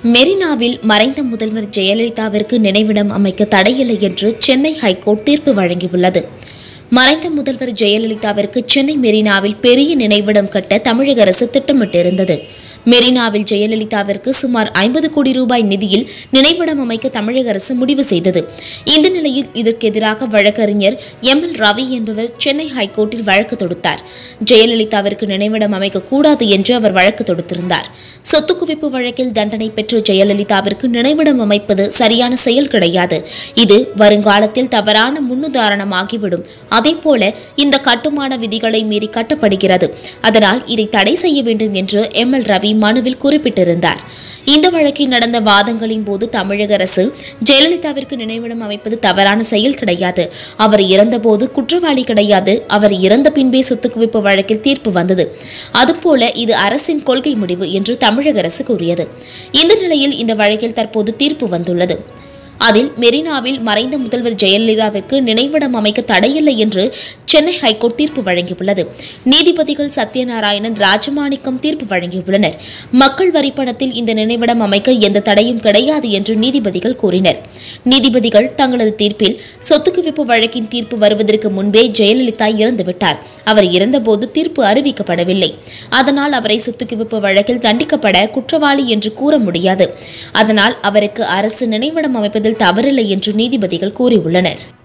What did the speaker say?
மெரினாவில் மறைந்த முதல்வர் ஜெயலலிதாவிற்கு நினைவிடம் அமைக்க தடையில்லை என்று சென்னை ஹைகோர்ட் தீர்ப்பு வழங்கியுள்ளது மறைந்த முதல்வர் ஜெயலலிதாவிற்கு சென்னை மெரினாவில் பெரிய நினைவிடம் கட்ட தமிழக அரசு திட்டமிட்டிருந்தது மெரினாவில் ஜெயலலிதாவிற்கு சுமார் ஐம்பது கோடி ரூபாய் நிதியில் நினைவிடம் அமைக்க தமிழக அரசு முடிவு செய்தது இந்த நிலையில் இதற்கு எதிராக வழக்கறிஞர் எம் எல் ரவி என்பவர் சென்னை ஹைகோர்ட்டில் வழக்கு தொடுத்தார் ஜெயலலிதாவிற்கு நினைவிடம் அமைக்க கூடாது என்று அவர் வழக்கு தொடுத்திருந்தார் சொத்து குவிப்பு வழக்கில் தண்டனை பெற்ற ஜெயலலிதாவிற்கு நினைவிடம் அமைப்பது சரியான செயல் கிடையாது இது வருங்காலத்தில் தவறான முன்னுதாரணமாகிவிடும் அதேபோல இந்த கட்டுமான விதிகளை மீறி கட்டப்படுகிறது அதனால் இதை தடை செய்ய வேண்டும் என்று எம் எல் ரவி மனுவில் குறிப்பிட்டிருந்தார் இந்த வழக்கில் நடந்த வாதங்களின் போது தமிழக அரசு ஜெயலலிதாவிற்கு நினைவிடம் அமைப்பது தவறான செயல் கிடையாது அவர் இறந்தபோது குற்றவாளி கிடையாது அவர் இறந்த பின்பே சொத்து குவிப்பு வழக்கில் தீர்ப்பு வந்தது அதுபோல இது அரசின் கொள்கை முடிவு என்று தமிழக அரசு கூறியது இந்த நிலையில் இந்த வழக்கில் தற்போது தீர்ப்பு வந்துள்ளது அதில் மெரினாவில் மறைந்த முதல்வர் ஜெயலலிதாவிற்கு நினைவிடம் அமைக்க தடையில்லை என்று சென்னை ஹைகோர்ட் தீர்ப்பு வழங்கியுள்ளது நீதிபதிகள் சத்யநாராயணன் ராஜமாணிக்கம் தீர்ப்பு வழங்கியுள்ளனர் மக்கள் வரி பணத்தில் இந்த நினைவிடம் அமைக்க எந்த தடையும் கிடையாது என்று நீதிபதிகள் கூறினர் நீதிபதிகள் தங்களது தீர்ப்பில் சொத்து குவிப்பு வழக்கின் தீர்ப்பு வருவதற்கு முன்பே ஜெயலலிதா இறந்துவிட்டார் அவர் இறந்தபோது தீர்ப்பு அறிவிக்கப்படவில்லை அதனால் அவரை சொத்து குவிப்பு வழக்கில் தண்டிக்கப்பட குற்றவாளி என்று கூற முடியாது அதனால் அவருக்கு அரசு நினைவிடம் அமைப்பதில் தவறில்லை என்று நீதிபதிகள் கூறியுள்ளனர்